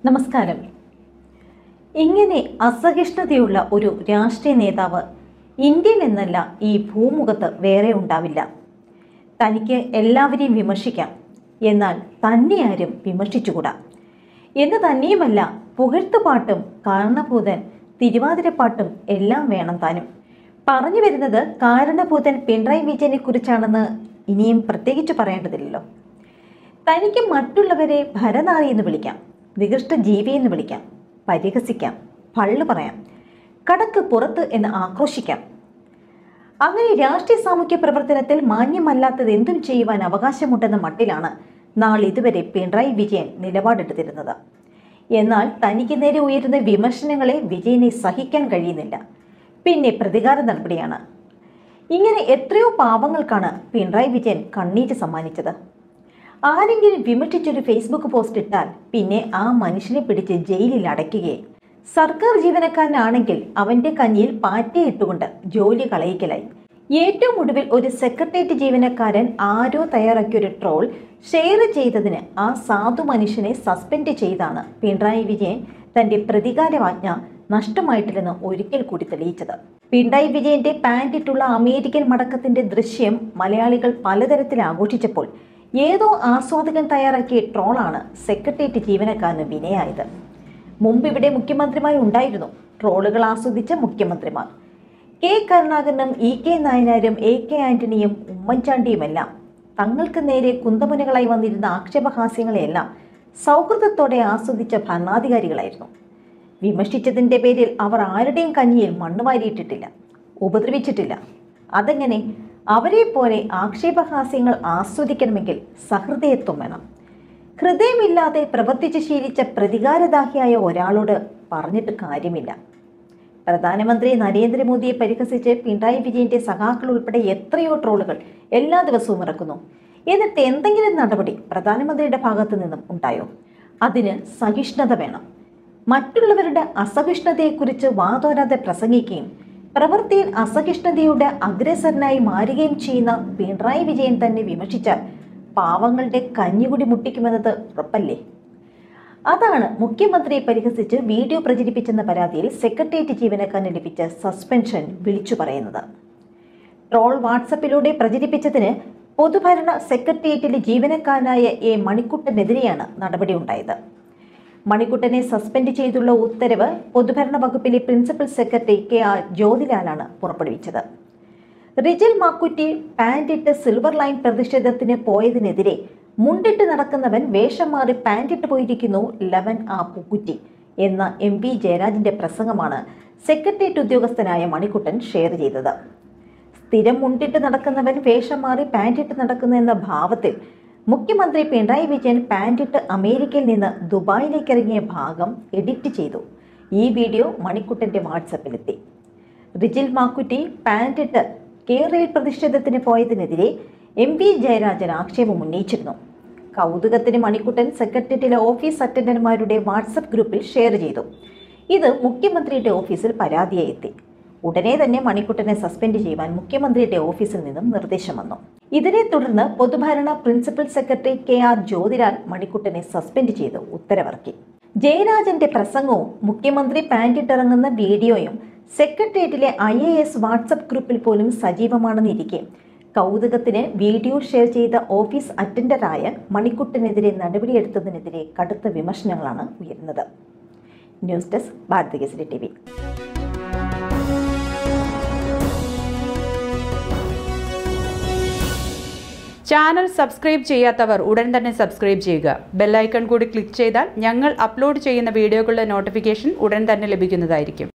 നമസ്കാരം ഇങ്ങനെ അസഹിഷ്ണുതയുള്ള ഒരു രാഷ്ട്രീയ നേതാവ് ഇന്ത്യയിൽ എന്നല്ല ഈ ഭൂമുഖത്ത് വേറെ ഉണ്ടാവില്ല തനിക്ക് എല്ലാവരെയും വിമർശിക്കാം എന്നാൽ തന്നെ ആരും വിമർശിച്ചുകൂടാ എന്ന് തന്നെയുമല്ല പുകഴ്ത്തുപാട്ടും കാരണഭൂതൻ തിരുവാതിരപ്പാട്ടും എല്ലാം വേണം താനും പറഞ്ഞു വരുന്നത് കാരണഭൂതൻ പിണറായി വിജയനെ കുറിച്ചാണെന്ന് ഇനിയും പ്രത്യേകിച്ച് പറയേണ്ടതില്ലല്ലോ തനിക്ക് മറ്റുള്ളവരെ ഭരനാറി എന്ന് വിളിക്കാം നികൃഷ്ട ജീവി എന്ന് വിളിക്കാം പരിഹസിക്കാം പള്ളു പറയാം കടക്ക് പുറത്ത് എന്ന് ആക്രോശിക്കാം അങ്ങനെ രാഷ്ട്രീയ സാമൂഹ്യ പ്രവർത്തനത്തിൽ മാന്യമല്ലാത്തത് എന്തും ചെയ്യുവാൻ അവകാശമുണ്ടെന്ന മട്ടിലാണ് നാളിതുവരെ പിണറായി വിജയൻ നിലപാടെടുത്തിരുന്നത് എന്നാൽ തനിക്ക് നേരെ ഉയരുന്ന വിമർശനങ്ങളെ വിജയനെ സഹിക്കാൻ കഴിയുന്നില്ല പിന്നെ പ്രതികാര നടപടിയാണ് ഇങ്ങനെ എത്രയോ പാവങ്ങൾക്കാണ് പിണറായി വിജയൻ കണ്ണീര് സമ്മാനിച്ചത് ആരെങ്കിലും വിമർശിച്ചൊരു ഫേസ്ബുക്ക് പോസ്റ്റ് ഇട്ടാൽ പിന്നെ ആ മനുഷ്യനെ പിടിച്ച് ജയിലിൽ അടയ്ക്കുകയെ സർക്കാർ ജീവനക്കാരനാണെങ്കിൽ അവന്റെ കഞ്ഞിയിൽ പാറ്റയിട്ടുകൊണ്ട് ജോലി കളയിക്കലായി ഏറ്റവും ഒടുവിൽ ഒരു സെക്രട്ടേറിയറ്റ് ജീവനക്കാരൻ ആരോ തയ്യാറാക്കിയ ഒരു ട്രോൾ ഷെയർ ചെയ്തതിന് ആ സാധു മനുഷ്യനെ സസ്പെൻഡ് ചെയ്താണ് പിണറായി വിജയൻ തന്റെ പ്രതികാരവാജ്ഞ നഷ്ടമായിട്ടില്ലെന്ന് ഒരിക്കൽ കൂടി തെളിയിച്ചത് പിണറായി വിജയന്റെ പാൻറ്റിട്ടുള്ള അമേരിക്കൻ മടക്കത്തിന്റെ ദൃശ്യം മലയാളികൾ പലതരത്തിൽ ആഘോഷിച്ചപ്പോൾ ഏതോ ആസ്വാദകൻ തയ്യാറാക്കിയ ട്രോളാണ് സെക്രട്ടേറിയറ്റ് ജീവനക്കാരന് വിനയായത് മുമ്പ് ഇവിടെ മുഖ്യമന്ത്രിമാർ ഉണ്ടായിരുന്നു ട്രോളുകൾ ആസ്വദിച്ച മുഖ്യമന്ത്രിമാർ കെ കരുണാകരനും ഇ കെ നായനാരും എ കെ ആന്റണിയും ഉമ്മൻചാണ്ടിയുമെല്ലാം തങ്ങൾക്ക് നേരെ കുന്തമുനകളായി വന്നിരുന്ന ആക്ഷേപഹാസ്യങ്ങളെയെല്ലാം സൗഹൃദത്തോടെ ആസ്വദിച്ച ഭരണാധികാരികളായിരുന്നു വിമർശിച്ചതിൻ്റെ പേരിൽ അവർ ആരുടെയും കഞ്ഞിയിൽ മണ്ണ് വാരിയിട്ടിട്ടില്ല ഉപദ്രവിച്ചിട്ടില്ല അതെങ്ങനെ അവരെ പോലെ ആക്ഷേപഹാസ്യങ്ങൾ ആസ്വദിക്കണമെങ്കിൽ സഹൃദയത്വം വേണം ഹൃദയമില്ലാതെ പ്രവർത്തിച്ച് ശീലിച്ച പ്രതികാരദാഹിയായ ഒരാളോട് പറഞ്ഞിട്ട് കാര്യമില്ല പ്രധാനമന്ത്രി നരേന്ദ്രമോദിയെ പരിഹസിച്ച് പിണറായി വിജയന്റെ സഖാക്കൾ ഉൾപ്പെടെ എത്രയോ ട്രോളുകൾ എല്ലാ ദിവസവും ഇറക്കുന്നു എന്നിട്ട് എന്തെങ്കിലും നടപടി പ്രധാനമന്ത്രിയുടെ ഭാഗത്തു നിന്നും ഉണ്ടായോ അതിന് സഹിഷ്ണുത വേണം മറ്റുള്ളവരുടെ അസഹിഷ്ണുതയെക്കുറിച്ച് വാതോരാതെ പ്രസംഗിക്കുകയും പ്രവൃത്തിയിൽ അസഹിഷ്ണുതയുടെ അഗ്രസരനായി മാറുകയും ചെയ്യുന്ന പിണറായി വിജയൻ തന്നെ വിമർശിച്ചാൽ പാവങ്ങളുടെ കഞ്ഞികുടി മുട്ടിക്കുമെന്നത് ഉറപ്പല്ലേ അതാണ് മുഖ്യമന്ത്രിയെ പരിഹസിച്ച് വീഡിയോ പ്രചരിപ്പിച്ചെന്ന പരാതിയിൽ സെക്രട്ടേറിയറ്റ് ജീവനക്കാരന് ലഭിച്ച സസ്പെൻഷൻ വിളിച്ചു പറയുന്നത് ട്രോൾ വാട്സപ്പിലൂടെ പ്രചരിപ്പിച്ചതിന് പൊതുഭരണ സെക്രട്ടേറിയറ്റിലെ ജീവനക്കാരനായ എ മണിക്കുട്ടനെതിരെയാണ് നടപടിയുണ്ടായത് മണിക്കുട്ടനെ സസ്പെൻഡ് ചെയ്തുള്ള ഉത്തരവ് പൊതുഭരണ വകുപ്പിലെ പ്രിൻസിപ്പൽ സെക്രട്ടറി കെ ആർ ജ്യോതിലാലാണ് പുറപ്പെടുവിച്ചത് റിജിൽ മാക്കുറ്റി പാൻറ്റിട്ട് സിൽവർ ലൈൻ പ്രതിഷേധത്തിന് പോയതിനെതിരെ മുണ്ടിട്ട് നടക്കുന്നവൻ വേഷം മാറി പാൻറ്റിട്ട് പോയിരിക്കുന്നു ലവൻ ആ പൂക്കുറ്റി എന്ന എം പി ജയരാജന്റെ പ്രസംഗമാണ് സെക്രട്ടേറിയറ്റ് ഉദ്യോഗസ്ഥനായ മണിക്കുട്ടൻ ഷെയർ ചെയ്തത് സ്ഥിരം മുണ്ടിട്ട് നടക്കുന്നവൻ വേഷം മാറി പാൻറ്റിട്ട് നടക്കുന്നു എന്ന ഭാവത്തിൽ മുഖ്യമന്ത്രി പിണറായി വിജയൻ പാൻറ്റിട്ട് അമേരിക്കയിൽ നിന്ന് ദുബായിലേക്ക് ഇറങ്ങിയ ഭാഗം എഡിറ്റ് ചെയ്തു ഈ വീഡിയോ മണിക്കുട്ടന്റെ വാട്സപ്പിലെത്തി റിജിൽ മാക്കുറ്റി പാൻറ്റിട്ട് കേരളയിൽ പ്രതിഷേധത്തിന് പോയതിനെതിരെ എം പി ജയരാജൻ ആക്ഷേപം ഉന്നയിച്ചിരുന്നു കൗതുകത്തിന് മണിക്കുട്ടൻ സെക്രട്ടേറിയറ്റിലെ ഓഫീസ് അറ്റൻഡന്റുമാരുടെ വാട്സപ്പ് ഗ്രൂപ്പിൽ ഷെയർ ചെയ്തു ഇത് മുഖ്യമന്ത്രിയുടെ ഓഫീസിൽ പരാതിയായി എത്തി ഉടനെ തന്നെ മണിക്കുട്ടനെ സസ്പെൻഡ് ചെയ്യുവാൻ മുഖ്യമന്ത്രിയുടെ ഓഫീസിൽ നിന്നും നിർദ്ദേശം വന്നു ഇതിനെ തുടർന്ന് പൊതുഭരണ principal secretary K R Jyothilal മണിക്കുട്ടനെ സസ്പെൻഡ് ചെയ്ത് ഉത്തരവിറക്കി ജയരാജന്റെ പ്രസംഗവും മുഖ്യമന്ത്രി പാൻറ്റിട്ടിറങ്ങുന്ന വീഡിയോയും സെക്രട്ടേറിയറ്റിലെ ഐ എ എസ് വാട്സപ്പ് ഗ്രൂപ്പിൽ പോലും സജീവമാണെന്നിരിക്കെ കൗതുകത്തിന് വീഡിയോ ഷെയർ ചെയ്ത ഓഫീസ് അറ്റൻഡറായ മണിക്കുട്ടനെതിരെ നടപടിയെടുത്തതിനെതിരെ കടുത്ത വിമർശനങ്ങളാണ് ഉയരുന്നത് news desk Bharathakesari T V channel subscribe ചെയ്യാത്തവർ ഉടൻ തന്നെ സബ്സ്ക്രൈബ് ചെയ്യുക ബെല്ലൈക്കൺ കൂടി ക്ലിക്ക് ചെയ്താൽ ഞങ്ങൾ അപ്ലോഡ് ചെയ്യുന്ന വീഡിയോകളുടെ നോട്ടിഫിക്കേഷൻ ഉടൻ തന്നെ ലഭിക്കുന്നതായിരിക്കും